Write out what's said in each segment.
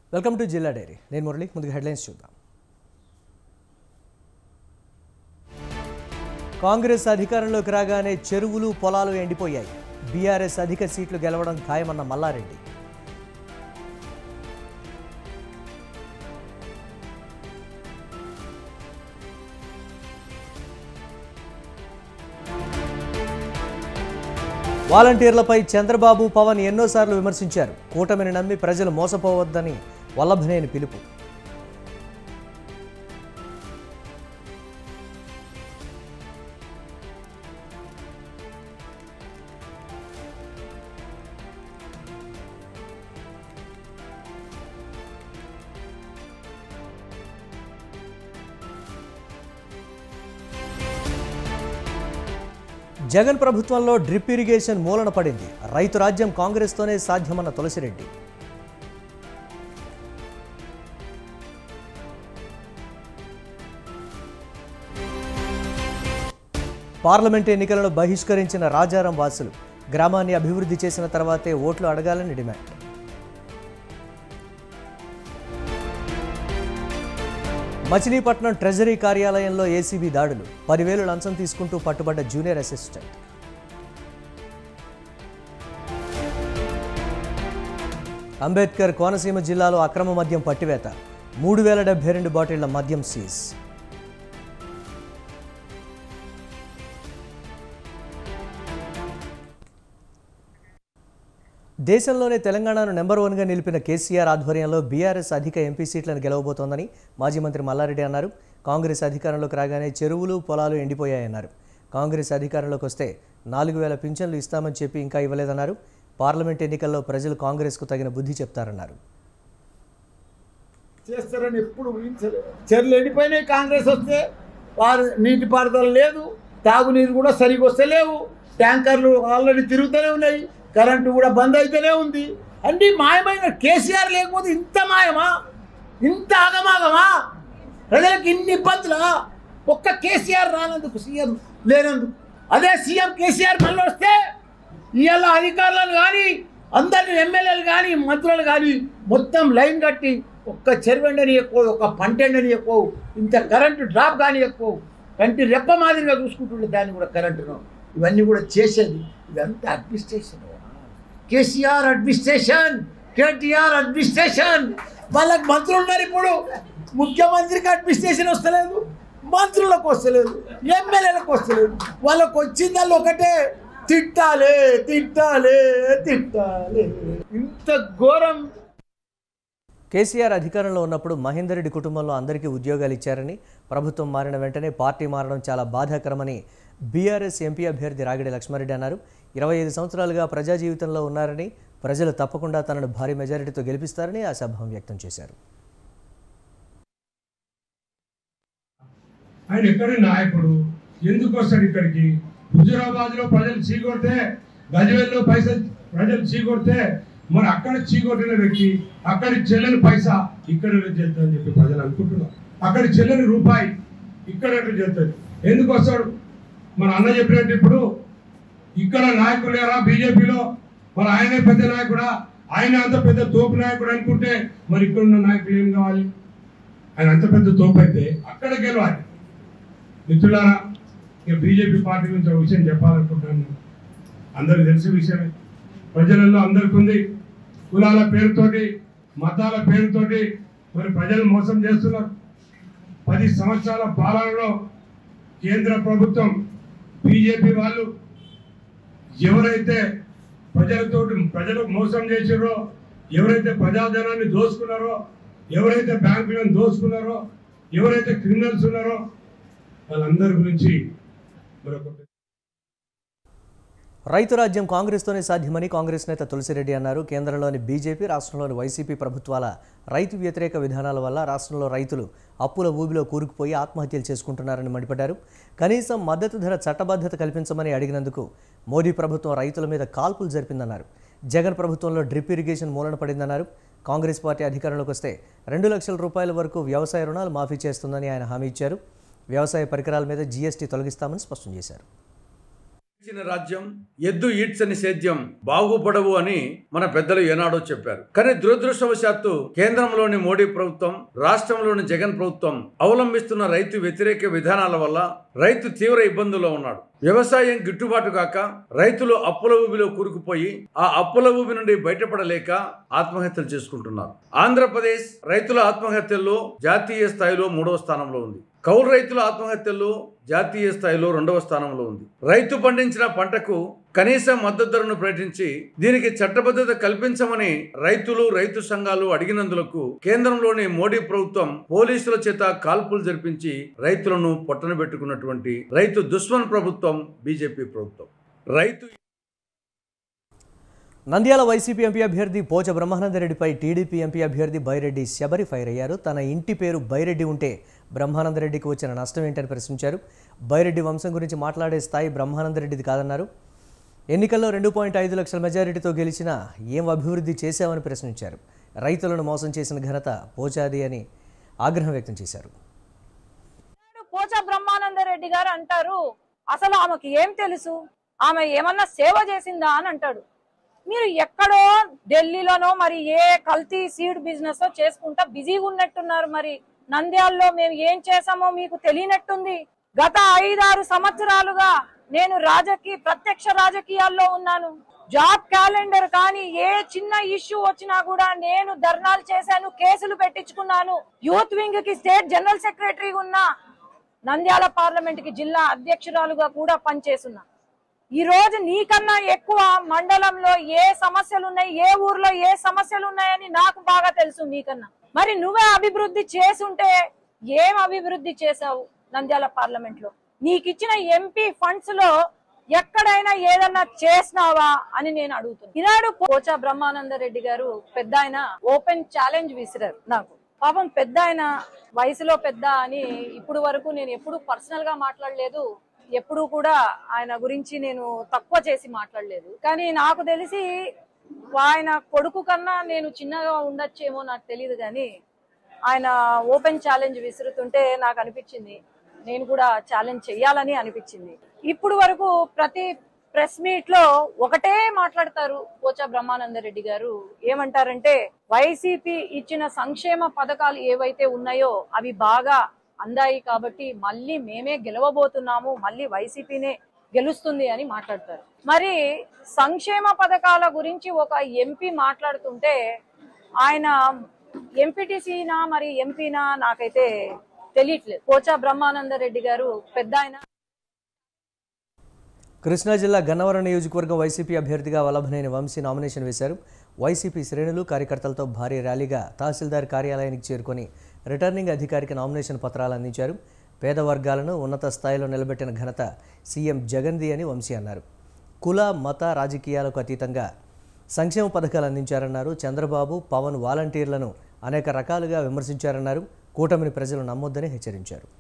welcome to జిల్లా dairy నేను మురళి ముందుగా హెడ్లైన్స్ చూద్దాం కాంగ్రెస్ అధికారంలోకి రాగానే చెరువులు పొలాలు ఎండిపోయాయి బీఆర్ఎస్ అధిక సీట్లు గెలవడం ఖాయమన్న మల్లారెడ్డి వాలంటీర్లపై చంద్రబాబు పవన్ ఎన్నోసార్లు విమర్శించారు కూటమిని నమ్మి ప్రజలు మోసపోవద్దని వల్లభనేని పిలుపు జగన్ ప్రభుత్వంలో డ్రిప్ ఇరిగేషన్ మూలన పడింది రైతు రాజ్యం కాంగ్రెస్తోనే సాధ్యమన్న తులసిరెడ్డి పార్లమెంట్ ఎన్నికలను బహిష్కరించిన రాజారాం వాసులు గ్రామాన్ని అభివృద్ధి చేసిన తర్వాతే ఓట్లు అడగాలని డిమాండ్ మచిలీపట్నం ట్రెజరీ కార్యాలయంలో ఏసీబీ దాడులు పదివేలు లంచం తీసుకుంటూ పట్టుబడ్డ జూనియర్ అసిస్టెంట్ అంబేద్కర్ కోనసీమ జిల్లాలో అక్రమ మద్యం పట్టివేత మూడు వేల డెబ్బై రెండు బాటిళ్ల మద్యం సీజ్ దేశంలోనే తెలంగాణను నెంబర్ వన్గా నిలిపిన కేసీఆర్ ఆధ్వర్యంలో బీఆర్ఎస్ అధిక ఎంపీ సీట్లను గెలవబోతోందని మాజీ మంత్రి మల్లారెడ్డి అన్నారు కాంగ్రెస్ అధికారంలోకి రాగానే చెరువులు పొలాలు ఎండిపోయాయన్నారు కాంగ్రెస్ అధికారంలోకి వస్తే నాలుగు వేల పింఛన్లు ఇస్తామని చెప్పి ఇంకా ఇవ్వలేదన్నారు పార్లమెంట్ ఎన్నికల్లో ప్రజలు కాంగ్రెస్కు తగిన బుద్ధి చెప్తారన్నారు చేస్తారని ఎప్పుడు ఊహించలేదు చెర్లు ఎండిపోయినాయి కాంగ్రెస్ వస్తే వారు నీటిపారుదల లేదు తాగునీరు కూడా సరిగా వస్తలేవు ట్యాంకర్లు ఆల్రెడీ తిరుగుతూనే ఉన్నాయి కరెంటు కూడా బంద్ అయితేనే ఉంది అన్నీ మాయమైన కేసీఆర్ లేకపోతే ఇంత మాయమా ఇంత ఆగమాగమా ప్రజలకు ఇన్ని ఇబ్బందులా ఒక్క కేసీఆర్ రానందుకు సీఎం లేనందుకు అదే సీఎం కేసీఆర్ మళ్ళీ వస్తే ఇవాళ అధికారులను కానీ అందరిని ఎమ్మెల్యేలు కానీ మంత్రులు కానీ మొత్తం లైన్ కట్టి ఒక్క చెరువెండని ఎక్కువ ఒక్క పంటెండని ఎక్కువ ఇంత కరెంటు డ్రాప్ కానీ ఎక్కువ కంటి రెప్ప మాదిరిగా చూసుకుంటుండే దాన్ని కూడా కరెంటును ఇవన్నీ కూడా చేసేది ఇదంతా administration KCR administration KTR administration వాళ్ళకి మంత్రులు ఉన్నారు ఇప్పుడు ముఖ్యమంత్రికి అడ్మినిస్ట్రేషన్ వస్తలేదు మంత్రులకు వస్తలేదు ఎమ్మెల్యేలకు వస్తలేదు వాళ్ళకు వచ్చిందల్లా ఒకటే తిట్టాలే తిట్టాలే తిట్టాలే ఇంత ఘోరం కేసీఆర్ అధికారంలో ఉన్నప్పుడు మహేందర్ రెడ్డి కుటుంబంలో అందరికీ ఉద్యోగాలు ఇచ్చారని ప్రభుత్వం మారిన వెంటనే పార్టీ మారడం చాలా బాధాకరమని బీఆర్ఎస్ ఎంపీ అభ్యర్థి రాగిడి లక్ష్మారెడ్డి అన్నారు ఇరవై ఐదు సంవత్సరాలుగా ప్రజా జీవితంలో ఉన్నారని ప్రజలు తప్పకుండా తనను భారీ మెజారిటీతో గెలిపిస్తారని ఆశాభావం వ్యక్తం చేశారు ఆయన ఎక్కడి నాయకుడు ఎందుకు వస్తాడు ఇక్కడికి హుజురాబాద్ లో ప్రజలు చీకొడితే గజవేల్లో పైసలు ప్రజలు చీకొడితే మరి అక్కడ చీకొట్టిన వ్యక్తి అక్కడి చెల్లని పైసా ఇక్కడ చేస్తుందని చెప్పి ప్రజలు అనుకుంటున్నారు అక్కడి చెల్లని రూపాయి ఇక్కడ చేస్తుంది ఎందుకు వస్తాడు మన అన్న చెప్పినట్టు ఇప్పుడు ఇక్కడ నాయకులు లేరా బీజేపీలో మరి ఆయనే పెద్ద నాయకుడా ఆయన అంత పెద్ద తోపు నాయకుడు అనుకుంటే మరి ఇక్కడ ఉన్న నాయకులు ఏం కావాలి ఆయన అంత పెద్ద తోపు అయితే అక్కడ గెలవాలి మిత్రులారా ఇక బీజేపీ పార్టీ గురించి ఒక విషయం చెప్పాలనుకుంటున్నాను అందరికి తెలిసిన విషయమే ప్రజలలో అందరికి ఉంది కులాల పేరుతోటి మతాల పేరుతోటి మరి ప్రజలు మోసం చేస్తున్నారు పది సంవత్సరాల పాలనలో కేంద్ర ప్రభుత్వం బీజేపీ వాళ్ళు ఎవరైతే ప్రజలతో ప్రజలకు మోసం చేసారో ఎవరైతే ప్రజాధనాన్ని దోసుకున్నారో ఎవరైతే బ్యాంకులను దోసుకున్నారో ఎవరైతే క్రిమినల్స్ ఉన్నారో వాళ్ళందరి గురించి మరొక రైతు రాజ్యం కాంగ్రెస్తోనే సాధ్యమని కాంగ్రెస్ నేత తులసిరెడ్డి అన్నారు కేంద్రంలోని బీజేపీ రాష్ట్రంలోని వైసీపీ ప్రభుత్వాల రైతు వ్యతిరేక విధానాల వల్ల రాష్ట్రంలో రైతులు అప్పుల ఊబిలో కూరుకుపోయి ఆత్మహత్యలు చేసుకుంటున్నారని మండిపడ్డారు కనీసం మద్దతు ధర చట్టబద్ధత కల్పించమని అడిగినందుకు మోదీ ప్రభుత్వం రైతుల మీద కాల్పులు జరిపిందన్నారు జగన్ ప్రభుత్వంలో డ్రిప్ ఇరిగేషన్ మూలన పడిందన్నారు కాంగ్రెస్ పార్టీ అధికారంలోకి వస్తే రెండు లక్షల రూపాయల వరకు వ్యవసాయ రుణాలు మాఫీ చేస్తుందని ఆయన హామీ ఇచ్చారు వ్యవసాయ పరికరాల మీద జీఎస్టీ తొలగిస్తామని స్పష్టం చేశారు ఇచ్చిన రాజ్యం ఎద్దు ఈడ్చని సేద్యం బాగుపడవు అని మన పెద్దలు ఏనాడో చెప్పారు కానీ దురదృష్టవశాత్తు కేంద్రంలోని మోడీ ప్రభుత్వం రాష్ట్రంలోని జగన్ ప్రభుత్వం అవలంబిస్తున్న రైతు వ్యతిరేక విధానాల వల్ల రైతు తీవ్ర ఇబ్బందుల్లో ఉన్నాడు వ్యవసాయం గిట్టుబాటు కాక రైతులు అప్పుల ఊబిలో కూరుకుపోయి ఆ అప్పుల ఊబి నుండి బయటపడలేక ఆత్మహత్యలు చేసుకుంటున్నారు ఆంధ్రప్రదేశ్ రైతుల ఆత్మహత్యల్లో జాతీయ స్థాయిలో మూడవ స్థానంలో ఉంది కౌలు రైతుల ఆత్మహత్యల్లో జాతీయ స్థాయిలో రెండవ స్థానంలో ఉంది రైతు పండించిన పంటకు కనీస మద్దతు ధరను ప్రకటించి దీనికి చట్టబద్ధత కల్పించమని రైతులు రైతు సంఘాలు అడిగినందులకు కేంద్రంలోని మోడీ ప్రభుత్వం పోలీసుల చేత కాల్పులు జరిపించి రైతులను పొట్టన పెట్టుకున్నటువంటి రైతు దుష్మన్ ప్రభుత్వం బీజేపీ ప్రభుత్వం రైతు నంద్యాల వైసీపీ ఎంపీ అభ్యర్థి పోచ బ్రహ్మానందరెడ్డిపై టీడీపీ ఎంపీ అభ్యర్థి బైరెడ్డి శబరి ఫైర్ అయ్యారు తన ఇంటి పేరు బైరెడ్డి ఉంటే బ్రహ్మానందరెడ్డికి వచ్చిన నష్టం ఏంటని ప్రశ్నించారు బైరెడ్డి వంశం గురించి మాట్లాడే స్థాయి బ్రహ్మానందరెడ్డిది కాదన్నారు ఎన్నికల్లో రెండు పాయింట్ ఐదు లక్షల మెజారిటీతో గెలిచినా ఏం అభివృద్ధి చేశామని ప్రశ్నించారు రైతులను మోసం చేసిన ఘనత పోచాది అని ఆగ్రహం వ్యక్తం చేశారు పోచా బ్రహ్మానందరెడ్డి గారు అంటారు అసలు ఆమెకి ఏం తెలుసు ఆమె ఏమన్నా సేవ చేసిందా అని అంటాడు మీరు ఎక్కడో ఢిల్లీలోనో మరి ఏ కల్తీ సీడ్ బిజినెస్ చేసుకుంటా బిజీగా ఉన్నట్టున్నారు మరి నంద్యాలలో మేము ఏం చేసామో మీకు తెలియనట్టుంది గత ఐదారు సంవత్సరాలుగా నేను రాజకీయ ప్రత్యక్ష రాజకీయాల్లో ఉన్నాను జాబ్ క్యాలెండర్ కానీ ఏ చిన్న ఇష్యూ వచ్చినా కూడా నేను ధర్నాలు చేశాను కేసులు పెట్టించుకున్నాను యూత్ వింగ్ కి స్టేట్ జనరల్ సెక్రటరీ ఉన్నా నంద్యాల పార్లమెంట్ కి జిల్లా అధ్యక్షురాలుగా కూడా పనిచేస్తున్నా ఈ రోజు నీకన్నా ఎక్కువ మండలంలో ఏ సమస్యలు ఉన్నాయి ఏ ఊర్లో ఏ సమస్యలు ఉన్నాయని నాకు బాగా తెలుసు నీకన్నా మరి నువ్వే అభివృద్ధి చేసుంటే ఏం అభివృద్ధి చేశావు నంద్యాల పార్లమెంట్ లో నీకిచ్చిన ఎంపీ ఫండ్స్ లో ఎక్కడైనా ఏదన్నా చేసినావా అని నేను అడుగుతున్నా ఈనాడు పోచా బ్రహ్మానంద రెడ్డి గారు పెద్ద ఆయన ఓపెన్ ఛాలెంజ్ విసిరారు నాకు పాపం పెద్ద ఆయన వయసులో పెద్ద అని ఇప్పుడు వరకు నేను ఎప్పుడు పర్సనల్ గా మాట్లాడలేదు ఎప్పుడు కూడా ఆయన గురించి నేను తక్కువ చేసి మాట్లాడలేదు కానీ నాకు తెలిసి ఆయన కొడుకు కన్నా నేను చిన్నగా ఉండొచ్చేమో నాకు తెలియదు కానీ ఆయన ఓపెన్ ఛాలెంజ్ విసురుతుంటే నాకు అనిపించింది నేను కూడా ఛాలెంజ్ చెయ్యాలని అనిపించింది ఇప్పుడు వరకు ప్రతి ప్రెస్ మీట్ లో ఒకటే మాట్లాడతారు పోచా బ్రహ్మానందరెడ్డి గారు ఏమంటారంటే వైసీపీ ఇచ్చిన సంక్షేమ పథకాలు ఏవైతే ఉన్నాయో అవి బాగా అందాయి కాబట్టి మళ్ళీ మేమే గెలవబోతున్నాము మళ్ళీ వైసీపీనే గెలుస్తుంది అని మాట్లాడతారు మరి సంక్షేమ పథకాల గురించి ఒక ఎంపీ మాట్లాడుతుంటే ఆయన ఎంపీటీసీనా మరి ఎంపీనా నాకైతే తెలియట్లేదు పోచా బ్రహ్మానంద రెడ్డి గారు పెద్ద ఆయన కృష్ణా జిల్లా గన్నవరం నియోజకవర్గం వైసీపీ అభ్యర్థిగా వల్లభనేని వంశీ నామినేషన్ వేశారు వైసీపీ శ్రేణులు కార్యకర్తలతో భారీ ర్యాలీగా తహసీల్దార్ కార్యాలయానికి చేరుకొని రిటర్నింగ్ అధికారికి నామినేషన్ పత్రాలు అందించారు పేద వర్గాలను ఉన్నత స్థాయిలో నిలబెట్టిన ఘనత సీఎం జగన్ది అని వంశీ అన్నారు కుల మత రాజకీయాలకు అతీతంగా సంక్షేమ పథకాలు అందించారన్నారు చంద్రబాబు పవన్ వాలంటీర్లను అనేక రకాలుగా విమర్శించారన్నారు కూటమిని ప్రజలు నమ్మొద్దని హెచ్చరించారు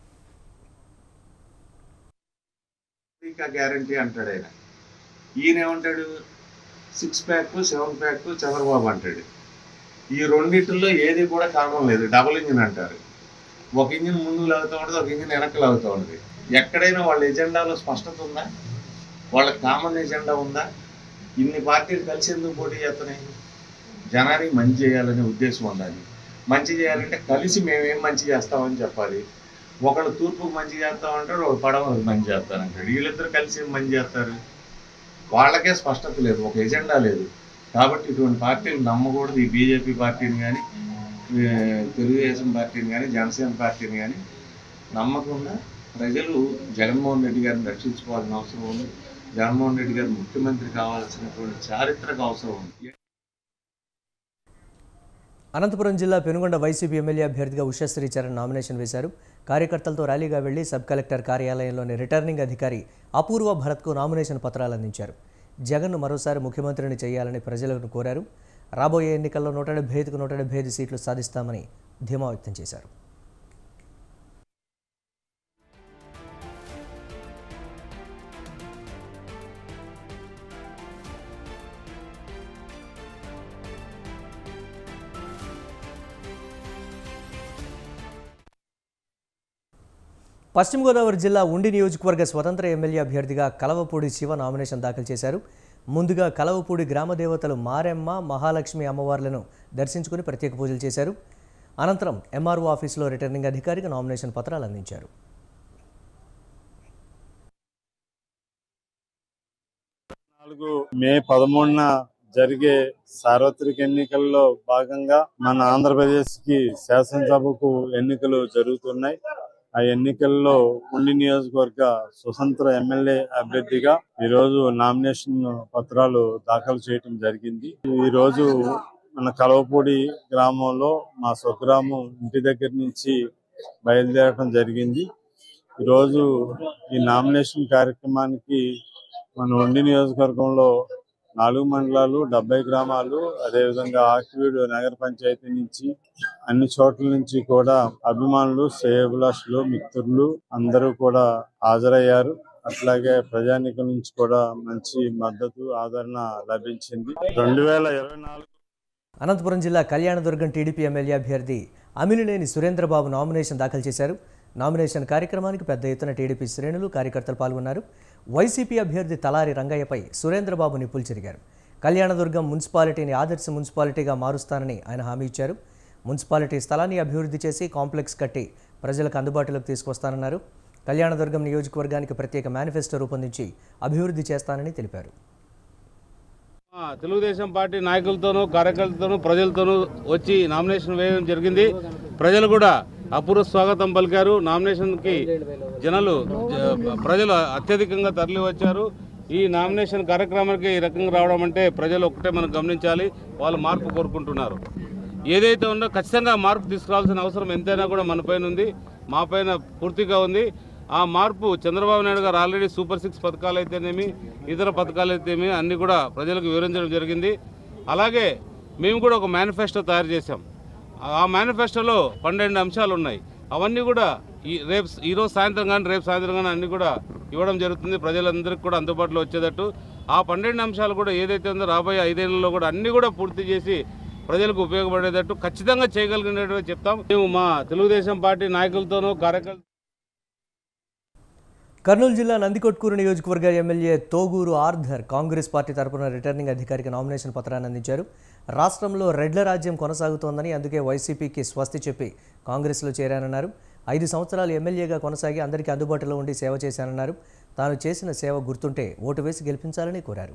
ఇంకా గ్యారంటీ అంటాడు ఆయన ఈయన ఏమంటాడు six pack seven pack Chandrababu అంటాడు ఈ రెండిట్లో ఏది కూడా కామం లేదు డబుల్ ఇంజిన్ అంటారు ఒక ఇంజిన్ ముందు లాగుతూ ఉంటుంది ఒక ఇంజిన్ వెనక్కి లాగుతూ ఉంటుంది ఎక్కడైనా వాళ్ళ ఎజెండాలో స్పష్టత ఉందా వాళ్ళ కామన్ ఎజెండా ఉందా ఇన్ని పార్టీలు కలిసి ఎందుకు పోటీ చేస్తున్నాయి జనానికి మంచి చేయాలనే ఉద్దేశం ఉండాలి మంచి చేయాలంటే కలిసి మేమేం మంచి చేస్తామని చెప్పాలి ఒకళ్ళు తూర్పుకు మంచి చేస్తామంటాడు ఒక పడమకు మంచి చేస్తానంటాడు వీళ్ళిద్దరు కలిసి ఏం మంచి చేస్తారు వాళ్ళకే స్పష్టత లేదు ఒక ఎజెండా లేదు కాబట్టి ఇటువంటి పార్టీలు నమ్మకూడదు ఈ బీజేపీ పార్టీని కానీ తెలుగుదేశం పార్టీని కానీ జనసేన పార్టీని కానీ నమ్మకుండా ప్రజలు జగన్మోహన్ రెడ్డి గారిని రక్షించుకోవాల్సిన అవసరం ఉంది జగన్మోహన్ రెడ్డి గారు ముఖ్యమంత్రి కావాల్సినటువంటి చారిత్రక అవసరం ఉంది అనంతపురం జిల్లా పెనుగొండ వైసీపీ ఎమ్మెల్యే అభ్యర్థిగా ఉషశ్రీ చరణ్ నామినేషన్ వేశారు కార్యకర్తలతో ర్యాలీగా వెళ్లి సబ్ కలెక్టర్ కార్యాలయంలోని రిటర్నింగ్ అధికారి అపూర్వ భరత్కు నామినేషన్ పత్రాలు అందించారు జగన్ను మరోసారి ముఖ్యమంత్రిని చేయాలని ప్రజలను కోరారు రాబోయే ఎన్నికల్లో నూట డెబ్బై ఐదుకు నూట డెబ్బై ఐదు సీట్లు సాధిస్తామని ధీమా వ్యక్తం చేశారు పశ్చిమ గోదావరి జిల్లా ఉండి నియోజకవర్గ స్వతంత్ర ఎమ్మెల్యే అభ్యర్థిగా కలవపూడి శివ నామినేషన్ దాఖలు చేశారు ముందుగా కలవపూడి గ్రామ దేవతలు మారెమ్మ మహాలక్ష్మి అమ్మవార్లను దర్శించుకుని ప్రత్యేక పూజలు చేశారు అనంతరం ఎంఆర్ఓ ఆఫీసులో రిటర్నింగ్ అధికారికి నామినేషన్ పత్రాలు అందించారు నాలుగు మే పదమూడున జరిగే సార్వత్రిక ఎన్నికల్లో భాగంగా మన ఆంధ్రప్రదేశ్ కి శాసనసభకు ఎన్నికలు జరుగుతున్నాయి ఆ ఎన్నికల్లో ఉండి నియోజకవర్గ స్వతంత్ర ఎమ్మెల్యే అభ్యర్థిగా ఈ రోజు నామినేషన్ పత్రాలు దాఖలు చేయటం జరిగింది ఈ రోజు మన కలవపూడి గ్రామంలో మా స్వగ్రామం ఇంటి దగ్గర నుంచి బయలుదేరడం జరిగింది ఈరోజు ఈ నామినేషన్ కార్యక్రమానికి మన ఉండి నియోజకవర్గంలో నాలుగు మండలాలు డెబ్బై గ్రామాలు అదేవిధంగా ఆకివీడు నగర పంచాయతీ నుంచి అన్ని చోట్ల నుంచి కూడా అభిమానులు శ్రేయభిలాషులు మిత్రులు అందరూ కూడా హాజరయ్యారు అట్లాగే ప్రజానికం నుంచి కూడా మంచి మద్దతు ఆదరణ లభించింది రెండు వేల ఇరవై నాలుగు అనంతపురం జిల్లా కళ్యాణదుర్గం టీడీపీ ఎమ్మెల్యే అభ్యర్థి అమిలినేని సురేంద్రబాబు నామినేషన్ దాఖలు చేశారు నామినేషన్ కార్యక్రమానికి పెద్ద ఎత్తున టీడీపీ శ్రేణులు కార్యకర్తలు పాల్గొన్నారు వైసీపీ అభ్యర్థి తలారి రంగయ్యపై సురేంద్రబాబు నిప్పులు చెరిగారు కళ్యాణదుర్గం మున్సిపాలిటీని ఆదర్శ మున్సిపాలిటీగా మారుస్తానని ఆయన హామీ ఇచ్చారు మున్సిపాలిటీ స్థలాన్ని అభివృద్ధి చేసి కాంప్లెక్స్ కట్టి ప్రజలకు అందుబాటులోకి తీసుకొస్తానన్నారు కళ్యాణదుర్గం నియోజకవర్గానికి ప్రత్యేక మేనిఫెస్టో రూపొందించి అభివృద్ధి చేస్తానని తెలిపారు ఆ, తెలుగుదేశం పార్టీ నాయకులతోనూ కార్యకర్తలతోనూ ప్రజలతోనూ వచ్చి నామినేషన్ వేయడం జరిగింది ప్రజలు కూడా అపూర్వ స్వాగతం పలికారు నామినేషన్కి జనాలు జ- ప్రజలు అత్యధికంగా తరలి వచ్చారు ఈ నామినేషన్ కార్యక్రమానికి ఈ రకంగా రావడం అంటే ప్రజలు ఒకటే మనం గమనించాలి వాళ్ళు మార్పు కోరుకుంటున్నారు ఏదైతే ఉందో ఖచ్చితంగా మార్పు తీసుకురావాల్సిన అవసరం ఎంతైనా కూడా మన పైన ఉంది మా పైన పూర్తిగా ఉంది ఆ మార్పు చంద్రబాబు నాయుడు గారు ఆల్రెడీ సూపర్ సిక్స్ పథకాలు అయితేనేమి ఇతర పథకాలు అయితేనేమి అన్నీ కూడా ప్రజలకు వివరించడం జరిగింది అలాగే మేము కూడా ఒక మేనిఫెస్టో తయారు చేశాం ఆ మేనిఫెస్టోలో పన్నెండు అంశాలు ఉన్నాయి అవన్నీ కూడా ఈ రేపు ఈరోజు సాయంత్రం కానీ రేపు సాయంత్రం కానీ అన్నీ కూడా ఇవ్వడం జరుగుతుంది ప్రజలందరికీ కూడా అందుబాటులో వచ్చేటట్టు ఆ పన్నెండు అంశాలు కూడా ఏదైతే ఉందో రాబోయే ఐదేళ్లలో కూడా అన్నీ కూడా పూర్తి చేసి ప్రజలకు ఉపయోగపడేటట్టు ఖచ్చితంగా చేయగలిగినట్టు చెప్తాం మేము మా తెలుగుదేశం పార్టీ నాయకులతోనూ కార్యకర్త కర్నూలు జిల్లా నందికొట్కూరు నియోజకవర్గ ఎమ్మెల్యే తోగూరు ఆర్ధర్ కాంగ్రెస్ పార్టీ తరపున రిటర్నింగ్ అధికారికి నామినేషన్ పత్రాన్ని అందించారు రాష్ట్రంలో రెడ్ల రాజ్యం కొనసాగుతోందని అందుకే వైసీపీకి స్వస్తి చెప్పి కాంగ్రెస్లో చేరానన్నారు ఐదు సంవత్సరాలు ఎమ్మెల్యేగా కొనసాగి అందరికీ అందుబాటులో ఉండి సేవ చేశానన్నారు తాను చేసిన సేవ గుర్తుంటే ఓటు వేసి గెలిపించాలని కోరారు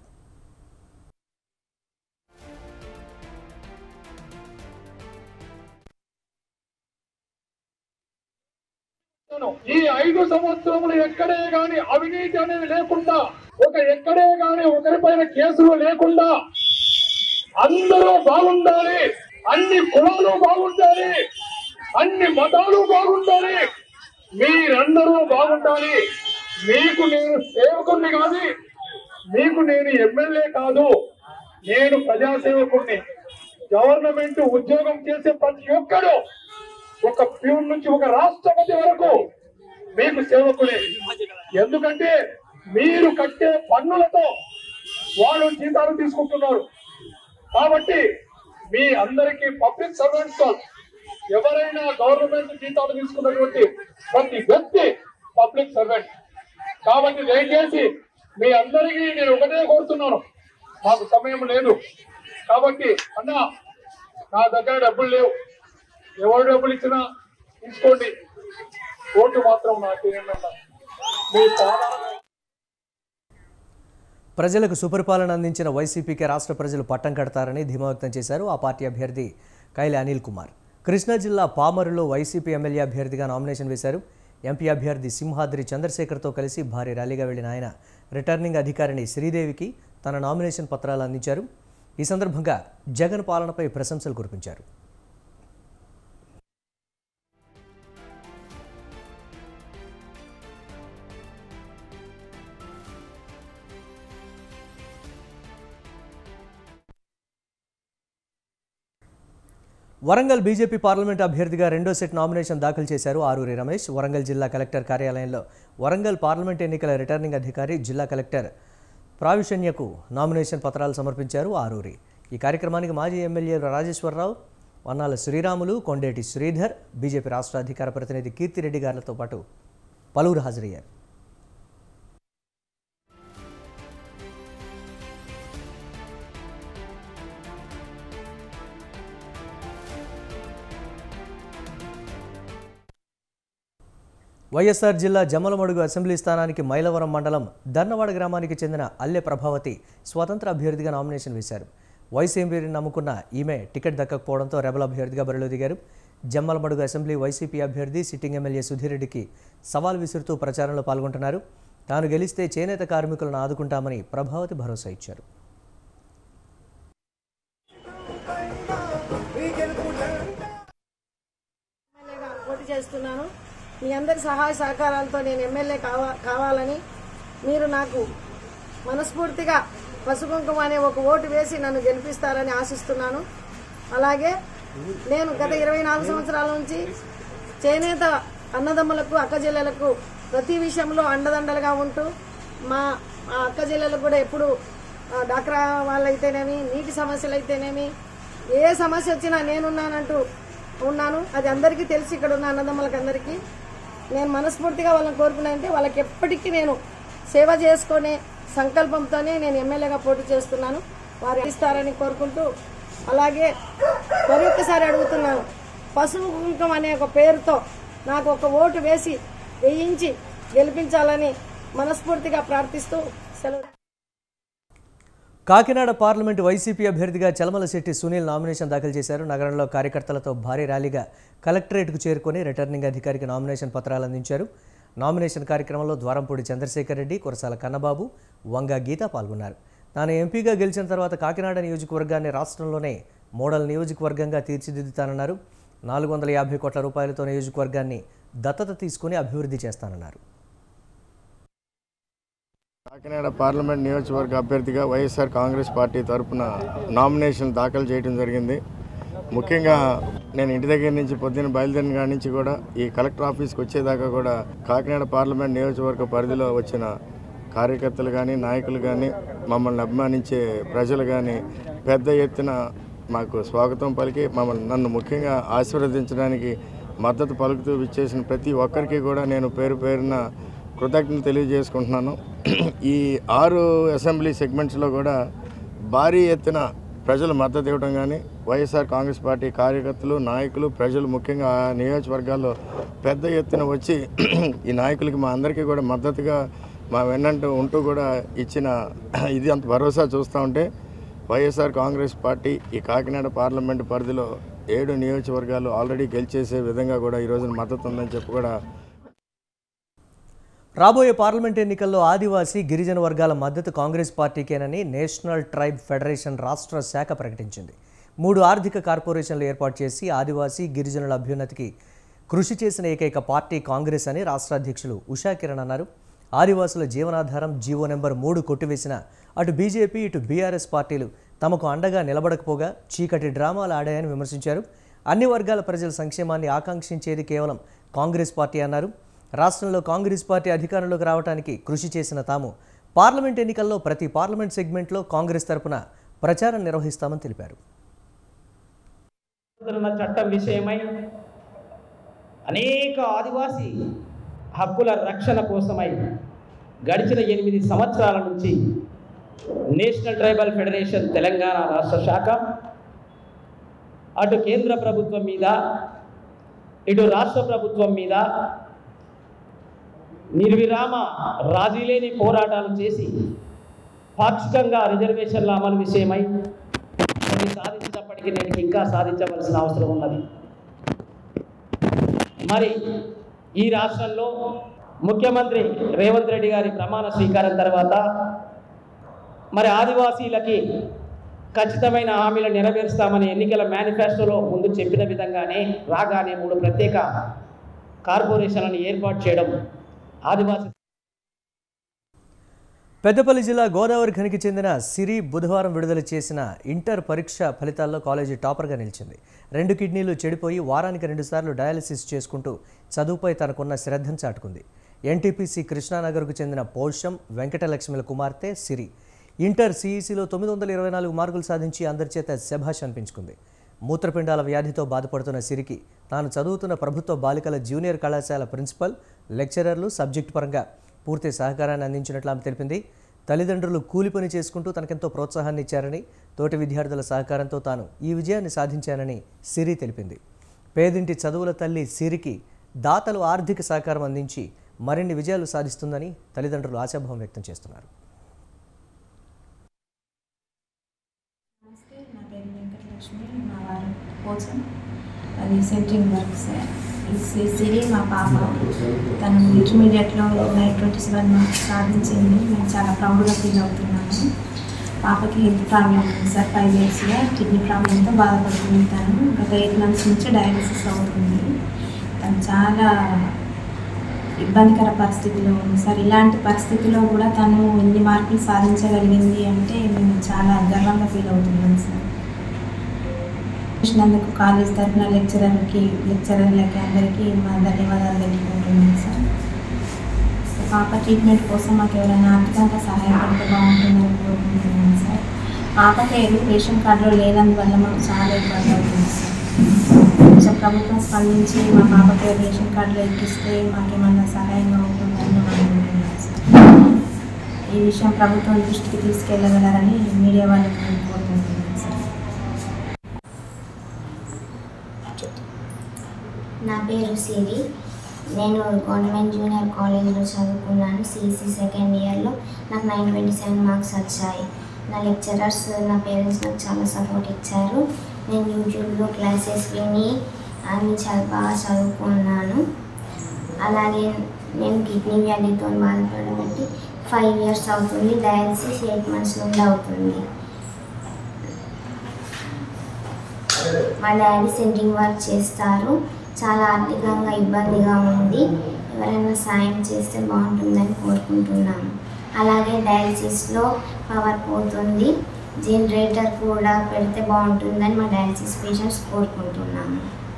ఈ ఐదు సంవత్సరములు ఎక్కడే గాని అవినీతి అనేది లేకుండా ఒక ఎక్కడే గాని ఒకరిపైన కేసులు లేకుండా అందరూ బాగుండాలి అన్ని కులాలు బాగుండాలి అన్ని మతాలు బాగుండాలి మీరందరూ బాగుండాలి మీకు నేను సేవకుణ్ణి కాదు మీకు నేను ఎమ్మెల్యే కాదు నేను ప్రజాసేవకుణ్ణి గవర్నమెంట్ ఉద్యోగం చేసే ప్రతి ఒక్కడు ఒక ప్యూన్ నుంచి ఒక రాష్ట్రపతి వరకు మీకు సేవకులే ఎందుకంటే మీరు కట్టే పన్నులతో వాళ్ళు జీతాలు తీసుకుంటున్నారు కాబట్టి మీ అందరికీ పబ్లిక్ సర్వెంట్స్ ఎవరైనా గవర్నమెంట్ జీతాలు తీసుకున్నటువంటి ప్రతి వ్యక్తి పబ్లిక్ సర్వెంట్ కాబట్టి దయచేసి మీ అందరికీ నేను ఒకటే కోరుతున్నాను మాకు సమయం లేదు కాబట్టి అన్నా నా దగ్గర డబ్బులు లేవు ఎవరు డబ్బులు ఇచ్చినా తీసుకోండి ఓటు మాత్రం నాకేమన్నా మీ పాదాల ప్రజలకు సుపరిపాలన అందించిన వైసీపీకి రాష్ట్ర ప్రజలు పట్టం కడతారని ధీమా వ్యక్తం చేశారు ఆ పార్టీ అభ్యర్థి కైలి అనిల్ కుమార్ కృష్ణా జిల్లా పామరులో వైసీపీ ఎమ్మెల్యే అభ్యర్థిగా నామినేషన్ వేశారు ఎంపీ అభ్యర్థి సింహాద్రి చంద్రశేఖర్తో కలిసి భారీ ర్యాలీగా వెళ్లిన ఆయన రిటర్నింగ్ అధికారిని శ్రీదేవికి తన నామినేషన్ పత్రాలు అందించారు ఈ సందర్భంగా జగన్ పాలనపై ప్రశంసలు కురిపించారు వరంగల్ బీజేపీ పార్లమెంట్ అభ్యర్థిగా రెండో సెట్ నామినేషన్ దాఖలు చేశారు ఆరూరి రమేష్ వరంగల్ జిల్లా కలెక్టర్ కార్యాలయంలో వరంగల్ పార్లమెంట్ ఎన్నికల రిటర్నింగ్ అధికారి జిల్లా కలెక్టర్ ప్రావిషణ్యకు నామినేషన్ పత్రాలు సమర్పించారు ఆరూరి ఈ కార్యక్రమానికి మాజీ ఎమ్మెల్యేలు రాజేశ్వరరావు వన్నాల శ్రీరాములు కొండేటి శ్రీధర్ బీజేపీ రాష్ట్ర అధికార ప్రతినిధి కీర్తిరెడ్డి గారులతో పాటు పలువురు హాజరయ్యారు వైఎస్ఆర్ జిల్లా జమ్మలమడుగు అసెంబ్లీ స్థానానికి మైలవరం మండలం దర్నవాడ గ్రామానికి చెందిన అల్లె ప్రభావతి స్వతంత్ర అభ్యర్థిగా నామినేషన్ వేశారు వైసీపీని నమ్ముకున్న ఈమె టికెట్ దక్కకపోవడంతో రెబల్ అభ్యర్థిగా బరిలో దిగారు జమ్మలమడుగు అసెంబ్లీ వైసీపీ అభ్యర్థి సిట్టింగ్ ఎమ్మెల్యే సుధీర్ రెడ్డికి సవాల్ విసురుతూ ప్రచారంలో పాల్గొంటున్నారు తాను గెలిస్తే చేనేత కార్మికులను ఆదుకుంటామని ప్రభావతి భరోసా ఇచ్చారు ఎమ్మెల్యేగా పోటీ చేస్తున్నాను మీ అందరి సహాయ సహకారాలతో నేను ఎమ్మెల్యే కావా కావాలని మీరు నాకు మనస్ఫూర్తిగా పసుకుంకుమ అనే ఒక ఓటు వేసి నన్ను గెలిపిస్తారని ఆశిస్తున్నాను అలాగే నేను గత ఇరవై నాలుగు సంవత్సరాల నుంచి చేనేత అన్నదమ్ములకు అక్క చెల్లెలకు ప్రతి విషయంలో అండదండలుగా ఉంటూ మా మా అక్క చెల్లెలకు కూడా ఎప్పుడు ఆ, డాక్రా వాళ్ళైతేనేమి నీటి సమస్యలు అయితేనేమి ఏ సమస్య వచ్చినా నేనున్నానంటూ ఉన్నాను అది అందరికీ తెలిసి ఇక్కడ ఉన్న అన్నదమ్ములకి అందరికీ నేను మనస్ఫూర్తిగా వాళ్ళని కోరుకున్నానంటే వాళ్ళకి ఎప్పటికీ నేను సేవ చేసుకునే సంకల్పంతోనే నేను ఎమ్మెల్యేగా పోటీ చేస్తున్నాను వారు ఇస్తారని కోరుకుంటూ అలాగే మరి ఒక్కసారి అడుగుతున్నాను పసుపు కుంకం అనే ఒక పేరుతో నాకు ఒక ఓటు వేసి వేయించి గెలిపించాలని మనస్ఫూర్తిగా ప్రార్థిస్తూ సెలవు కాకినాడ పార్లమెంటు వైసీపీ అభ్యర్థిగా చలమలశెట్టి సునీల్ నామినేషన్ దాఖలు చేశారు నగరంలో కార్యకర్తలతో భారీ ర్యాలీగా కలెక్టరేట్కు చేరుకొని రిటర్నింగ్ అధికారికి నామినేషన్ పత్రాలు అందించారు నామినేషన్ కార్యక్రమంలో ద్వారంపూడి చంద్రశేఖర్ రెడ్డి కురసాల కన్నబాబు వంగ గీత పాల్గొన్నారు తాను ఎంపీగా గెలిచిన తర్వాత కాకినాడ నియోజకవర్గాన్ని రాష్ట్రంలోనే మోడల్ నియోజకవర్గంగా తీర్చిదిద్దుతానన్నారు నాలుగు వందల యాభై కోట్ల రూపాయలతో నియోజకవర్గాన్ని దత్తత తీసుకుని అభివృద్ధి చేస్తానన్నారు కాకినాడ పార్లమెంట్ నియోజకవర్గ అభ్యర్థిగా వైఎస్ఆర్ కాంగ్రెస్ పార్టీ తరఫున నామినేషన్ దాఖలు చేయడం జరిగింది ముఖ్యంగా నేను ఇంటి దగ్గర నుంచి పొద్దున్న బయలుదేరిన కాడి నుంచి కూడా ఈ కలెక్టర్ ఆఫీస్కి వచ్చేదాకా కూడా కాకినాడ పార్లమెంట్ నియోజకవర్గ పరిధిలో వచ్చిన కార్యకర్తలు కానీ నాయకులు కానీ మమ్మల్ని అభిమానించే ప్రజలు కానీ పెద్ద ఎత్తున మాకు స్వాగతం పలికి మమ్మల్ని నన్ను ముఖ్యంగా ఆశీర్వదించడానికి మద్దతు పలుకుతూ విచ్చేసిన ప్రతి ఒక్కరికి కూడా నేను పేరు పేరున కృతజ్ఞతలు తెలియజేసుకుంటున్నాను ఈ ఆరు అసెంబ్లీ సెగ్మెంట్స్లో కూడా భారీ ఎత్తున ప్రజలు మద్దతు ఇవ్వడం కానీ వైఎస్ఆర్ కాంగ్రెస్ పార్టీ కార్యకర్తలు నాయకులు ప్రజలు ముఖ్యంగా ఆ నియోజకవర్గాల్లో పెద్ద ఎత్తున వచ్చి ఈ నాయకులకి మా అందరికీ కూడా మద్దతుగా మా వెన్నంటూ ఉంటూ కూడా ఇచ్చిన ఇది అంత భరోసా చూస్తూ ఉంటే వైఎస్ఆర్ కాంగ్రెస్ పార్టీ ఈ కాకినాడ పార్లమెంటు పరిధిలో ఏడు నియోజకవర్గాలు ఆల్రెడీ గెలిచేసే విధంగా కూడా ఈ రోజున మద్దతు ఉందని చెప్పి కూడా రాబోయే పార్లమెంట్ ఎన్నికల్లో ఆదివాసీ గిరిజన వర్గాల మద్దతు కాంగ్రెస్ పార్టీకేనని నేషనల్ ట్రైబ్ ఫెడరేషన్ రాష్ట్ర శాఖ ప్రకటించింది మూడు ఆర్థిక కార్పొరేషన్లు ఏర్పాటు చేసి ఆదివాసీ గిరిజనుల అభ్యున్నతికి కృషి చేసిన ఏకైక పార్టీ కాంగ్రెస్ అని రాష్ట్ర అధ్యక్షులు ఉషా కిరణ్ అన్నారు ఆదివాసుల జీవనాధారం జీవో నెంబర్ మూడు కొట్టివేసిన అటు బీజేపీ ఇటు బీఆర్ఎస్ పార్టీలు తమకు అండగా నిలబడకపోగా చీకటి డ్రామాలు ఆడాయని విమర్శించారు అన్ని వర్గాల ప్రజల సంక్షేమాన్ని ఆకాంక్షించేది కేవలం కాంగ్రెస్ పార్టీ అన్నారు రాష్ట్రంలో కాంగ్రెస్ పార్టీ అధికారంలోకి రావడానికి కృషి చేసిన తాము పార్లమెంట్ ఎన్నికల్లో ప్రతి పార్లమెంట్ సెగ్మెంట్లో కాంగ్రెస్ తరపున ప్రచారం నిర్వహిస్తామని తెలిపారు ఉన్న చట్టం విషయమై అనేక ఆదివాసీ హక్కుల రక్షణ కోసమై గడిచిన ఎనిమిది సంవత్సరాల నుంచి నేషనల్ ట్రైబల్ ఫెడరేషన్ తెలంగాణ రాష్ట్ర శాఖ అటు కేంద్ర ప్రభుత్వం మీద ఇటు రాష్ట్ర ప్రభుత్వం మీద నిర్విరామ రాజీలేని పోరాటాలు చేసి పాక్షికంగా రిజర్వేషన్ల అమలు విషయమై కొన్ని సాధించినప్పటికీ నేను ఇంకా సాధించవలసిన అవసరం ఉన్నది మరి ఈ రాష్ట్రంలో ముఖ్యమంత్రి రేవంత్ రెడ్డి గారి ప్రమాణ స్వీకారం తర్వాత మరి ఆదివాసీలకి ఖచ్చితమైన హామీలు నెరవేరుస్తామని ఎన్నికల మేనిఫెస్టోలో ముందు చెప్పిన విధంగానే రాగానే మూడు ప్రత్యేక కార్పొరేషన్లను ఏర్పాటు చేయడం ఆదివాసీ పెద్దపల్లి జిల్లా గోదావరి ఖనికి చెందిన సిరి బుధవారం విడుదల చేసిన ఇంటర్ పరీక్ష ఫలితాల్లో కాలేజీ టాపర్గా నిలిచింది రెండు కిడ్నీలు చెడిపోయి వారానికి రెండుసార్లు డయాలసిస్ చేసుకుంటూ చదువుపై తనకున్న శ్రద్ధను చాటుకుంది ఎన్టీపీసీ కృష్ణానగర్కు చెందిన పౌషం వెంకటలక్ష్మిల కుమార్తె సిరి ఇంటర్ సిఈసిలో తొమ్మిది వందల ఇరవై నాలుగు మార్కులు సాధించి అందరి చేత శభాష్ అనిపించుకుంది మూత్రపిండాల వ్యాధితో బాధపడుతున్న సిరికి తాను చదువుతున్న ప్రభుత్వ బాలికల జూనియర్ కళాశాల ప్రిన్సిపల్ లెక్చరర్లు సబ్జెక్టు పరంగా పూర్తి సహకారాన్ని అందించినట్లు ఆమె తెలిపింది తల్లిదండ్రులు కూలి పని చేసుకుంటూ తనకెంతో ప్రోత్సాహాన్ని ఇచ్చారని తోటి విద్యార్థుల సహకారంతో తాను ఈ విజయాన్ని సాధించానని సిరి తెలిపింది పేదింటి చదువుల తల్లి సిరికి దాతలు ఆర్థిక సహకారం అందించి మరిన్ని విజయాలు సాధిస్తుందని తల్లిదండ్రులు ఆశాభావం వ్యక్తం చేస్తున్నారు నమస్తే నా పేరు వెంకటలక్ష్మి మా వారు కోసం అది సెంట్రింగ్ వర్క్ సార్ ఈ సి- సిరి మా పాప తను ఇంటర్మీడియట్లో నైన్ ట్వంటీ సెవెన్ మార్క్స్ సాధించింది మేము చాలా ప్రౌడ్గా ఫీల్ అవుతున్నాము పాపకి హెల్త్ ప్రాబ్లం ఉంది సార్ ఫైవ్ ఇయర్స్గా కిడ్నీ ప్రాబ్లంతో బాధపడుతుంది తను గత ఎయిట్ మంత్స్ నుంచి డయాలసిస్ అవుతుంది తను చాలా ఇబ్బందికర పరిస్థితిలో ఉంది సార్ ఇలాంటి పరిస్థితిలో కూడా తను ఇన్ని మార్కులు సాధించగలిగింది అంటే మేము చాలా గర్వంగా ఫీల్ అవుతున్నాం సార్ వచ్చినందుకు కాలేజ్ తరఫున లెక్చరర్కి లెక్చరర్లకి అందరికీ మా ధన్యవాదాలు తెలుపుకుంటున్నాం సార్ సో పాప ట్రీట్మెంట్ కోసం మాకు ఎవరైనా ఆర్థికంగా సహాయపడితే బాగుంటుందని కోరుకుంటున్నాం సార్ పాప పేరు రేషన్ కార్డులో లేనందువల్ల మాకు చాలా ఇబ్బంది అవుతుంది సార్ కొంచెం ప్రభుత్వం స్పందించి మా పాప పేరు రేషన్ కార్డులో ఎక్కిస్తే మాకేమన్నా సహాయంగా ఉంటుందని మేము అనుకుంటున్నాం సార్ ఈ విషయం ప్రభుత్వం దృష్టికి తీసుకెళ్ళగలరని మీడియా వాళ్ళకి నేను కోరుకుంటున్నాను సార్ నా పేరు సిరి నేను గవర్నమెంట్ జూనియర్ కాలేజ్లో చదువుకున్నాను సిఈసి సెకండ్ ఇయర్లో నాకు నైన్ ట్వంటీ సెవెన్ మార్క్స్ వచ్చాయి నా లెక్చరర్స్ నా పేరెంట్స్ నాకు చాలా సపోర్ట్ ఇచ్చారు నేను యూట్యూబ్లో క్లాసెస్ విని అన్ని చాలా బాగా చదువుకున్నాను అలాగే నేను కిడ్నీ వ్యాధితో బాధపడబట్టి ఫైవ్ ఇయర్స్ అవుతుంది డయాలసిస్ ఎయిట్ మంత్స్ నుండి అవుతుంది మా డాడీ సెంట్రింగ్ వర్క్ చేస్తారు చాలా ఆర్థికంగా ఇబ్బందిగా ఉంది ఎవరైనా సాయం చేస్తే బాగుంటుందని కోరుకుంటున్నాను అలాగే డయాలసిస్లో పవర్ పోతుంది జనరేటర్ కూడా పెడితే బాగుంటుందని మా డయాలసిస్ పేషెంట్స్ కోరుకుంటున్నాము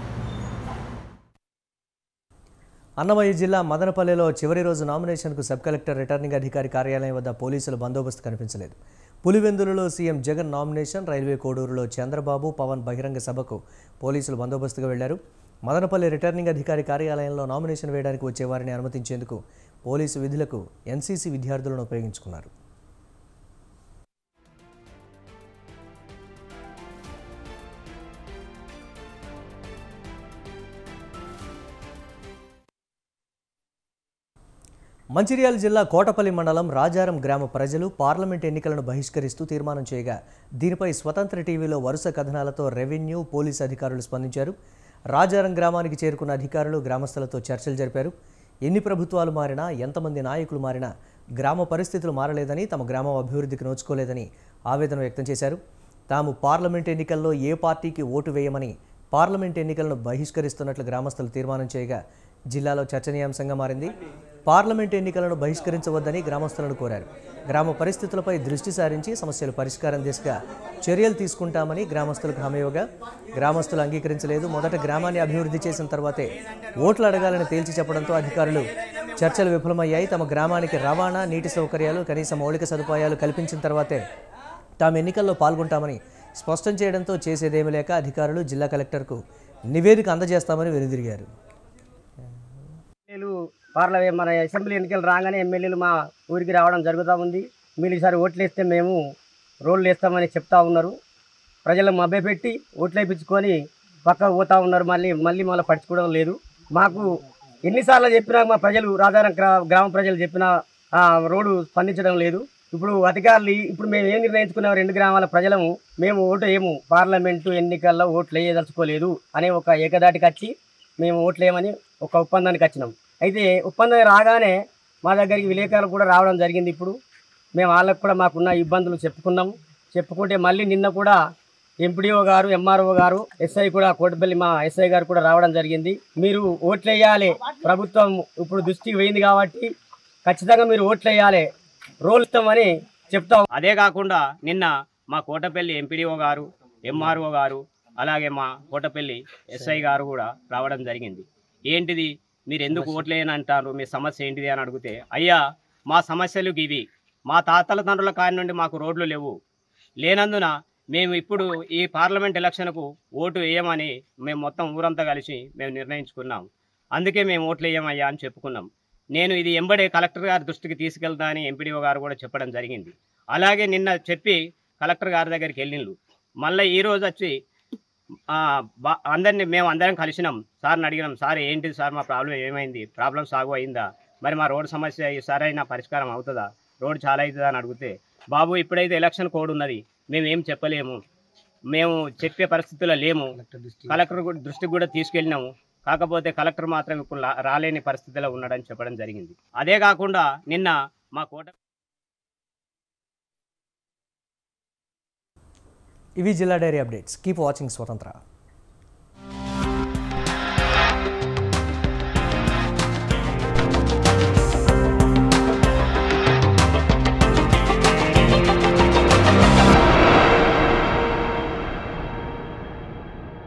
అన్నమయ్య జిల్లా మదనపల్లెలో చివరి రోజు నామినేషన్కు సబ్ కలెక్టర్ రిటర్నింగ్ అధికారి కార్యాలయం వద్ద పోలీసుల బందోబస్తు కనిపించలేదు పులివెందులలో సీఎం జగన్ నామినేషన్ రైల్వే కోడూరులో చంద్రబాబు పవన్ బహిరంగ సభకు పోలీసులు బందోబస్తుగా వెళ్లారు మదనపల్లి రిటర్నింగ్ అధికారి కార్యాలయంలో నామినేషన్ వేయడానికి వచ్చే వారిని అనుమతించేందుకు పోలీసు విధులకు ఎన్సీసీ విద్యార్థులను ఉపయోగించుకున్నారు మంచిర్యాల జిల్లా కోటపల్లి మండలం రాజారం గ్రామ ప్రజలు పార్లమెంట్ ఎన్నికలను బహిష్కరిస్తూ తీర్మానం చేయగా దీనిపై స్వతంత్ర టీవీలో వరుస కథనాలతో రెవెన్యూ పోలీసు అధికారులు స్పందించారు రాజారం గ్రామానికి చేరుకున్న అధికారులు గ్రామస్తులతో చర్చలు జరిపారు ఎన్ని ప్రభుత్వాలు మారినా ఎంతమంది నాయకులు మారినా గ్రామ పరిస్థితులు మారలేదని తమ గ్రామం అభివృద్ధికి నోచుకోలేదని ఆవేదన వ్యక్తం చేశారు తాము పార్లమెంట్ ఎన్నికల్లో ఏ పార్టీకి ఓటు వేయమని పార్లమెంట్ ఎన్నికలను బహిష్కరిస్తున్నట్లు గ్రామస్తులు తీర్మానం చేయగా జిల్లాలో చర్చనీయాంశంగా మారింది పార్లమెంట్ ఎన్నికలను బహిష్కరించవద్దని గ్రామస్తులను కోరారు గ్రామ పరిస్థితులపై దృష్టి సారించి సమస్యలు పరిష్కారం దిశగా చర్యలు తీసుకుంటామని గ్రామస్తులకు హామీ ఇవ్వగా గ్రామస్తులు అంగీకరించలేదు మొదట గ్రామాన్ని అభివృద్ధి చేసిన తర్వాతే ఓట్లు అడగాలని తేల్చి చెప్పడంతో అధికారులు చర్చలు విఫలమయ్యాయి తమ గ్రామానికి రవాణా నీటి సౌకర్యాలు కనీస మౌలిక సదుపాయాలు కల్పించిన తర్వాతే తాము ఎన్నికల్లో పాల్గొంటామని స్పష్టం చేయడంతో చేసేదేమీ లేక అధికారులు జిల్లా కలెక్టర్కు నివేదిక అందజేస్తామని వెనుదిరిగారు ఎమ్మెల్యేలు పార్లమెంట్ మన అసెంబ్లీ ఎన్నికలు రాగానే ఎమ్మెల్యేలు మా ఊరికి రావడం జరుగుతూ ఉంది మీరు ఈసారి ఓట్లు వేస్తే మేము రోడ్లు వేస్తామని చెప్తా ఉన్నారు ప్రజలను మభ్యపెట్టి ఓట్లు వేయించుకొని పక్కకు పోతా ఉన్నారు మళ్ళీ మళ్ళీ మళ్ళీ పట్టించుకోవడం లేదు మాకు ఎన్నిసార్లు చెప్పినా మా ప్రజలు రాజారం గ్రా- గ్రామ ప్రజలు చెప్పినా ఆ, రోడ్డు స్పందించడం లేదు ఇప్పుడు అధికారులు ఈ- ఇప్పుడు మేము ఏం నిర్ణయించుకున్నాం రెండు గ్రామాల ప్రజలము మేము ఓటు వేయము పార్లమెంటు ఎన్నికల్లో ఓట్లు వేయదలుచుకోలేదు అనే ఒక ఏకదాటికి వచ్చి మేము ఓట్లు వేయమని ఒక ఒప్పందానికి వచ్చినాం అయితే ఒప్పందం రాగానే మా దగ్గరికి విలేకరులు కూడా రావడం జరిగింది ఇప్పుడు మేము వాళ్ళకు కూడా మాకున్న ఇబ్బందులు చెప్పుకున్నాము చెప్పుకుంటే మళ్ళీ నిన్న కూడా ఎంపీడీఓ గారు ఎంఆర్ఓ గారు ఎస్ఐ కూడా కోటిపల్లి మా ఎస్ఐ గారు కూడా రావడం జరిగింది మీరు ఓట్లు వేయాలి ప్రభుత్వం ఇప్పుడు దృష్టికి పోయింది కాబట్టి ఖచ్చితంగా మీరు ఓట్లు వేయాలి రోల్ ఇస్తామని చెప్తాం అదే కాకుండా నిన్న మా కోటపల్లి ఎంపీడీఓ గారు ఎంఆర్ఓ గారు అలాగే మా కోటపల్లి ఎస్ఐ గారు కూడా రావడం జరిగింది ఏంటిది మీరు ఎందుకు ఓట్లేయని అంటారు మీ సమస్య ఏంటిది అని అడిగితే అయ్యా మా సమస్యలు ఇవి మా తాతల తండ్రుల కాడి నుండి మాకు రోడ్లు లేవు లేనందున మేము ఇప్పుడు ఈ పార్లమెంట్ ఎలక్షన్కు ఓటు వేయమని మేము మొత్తం ఊరంతా కలిసి మేము నిర్ణయించుకున్నాం అందుకే మేము ఓట్లు వేయమయ్యా అని చెప్పుకున్నాం నేను ఇది ఎంబడే కలెక్టర్ గారి దృష్టికి తీసుకెళ్తా అని ఎంపీడీఓ గారు కూడా చెప్పడం జరిగింది అలాగే నిన్న చెప్పి కలెక్టర్ గారి దగ్గరికి వెళ్ళిండ్రు మళ్ళీ ఈ రోజు వచ్చి ఆ, బా- అందరినీ మేము అందరం కలిసినాం సార్ని అడిగినాం సార్ ఏంటిది సార్ మా ప్రాబ్లం ఏమైంది ప్రాబ్లం సాగు అయిందా మరి మా రోడ్డు సమస్య ఈ సరైన పరిష్కారం అవుతుందా రోడ్ చాలా అవుతుందా అని అడిగితే బాబు ఇప్పుడైతే ఎలక్షన్ కోడ్ ఉన్నది మేము ఏం చెప్పలేము మేము చెప్పే పరిస్థితుల్లో లేము కలెక్టర్ కూడా దృష్టికి కూడా తీసుకెళ్ళినాము కాకపోతే కలెక్టర్ మాత్రం ఇప్పుడు లా- రాలేని పరిస్థితిలో ఉన్నాడని చెప్పడం జరిగింది అదే కాకుండా నిన్న మా కోట ఇవి జిల్లా డైరీ అప్డేట్స్ కీప్ వాచింగ్ స్వతంత్ర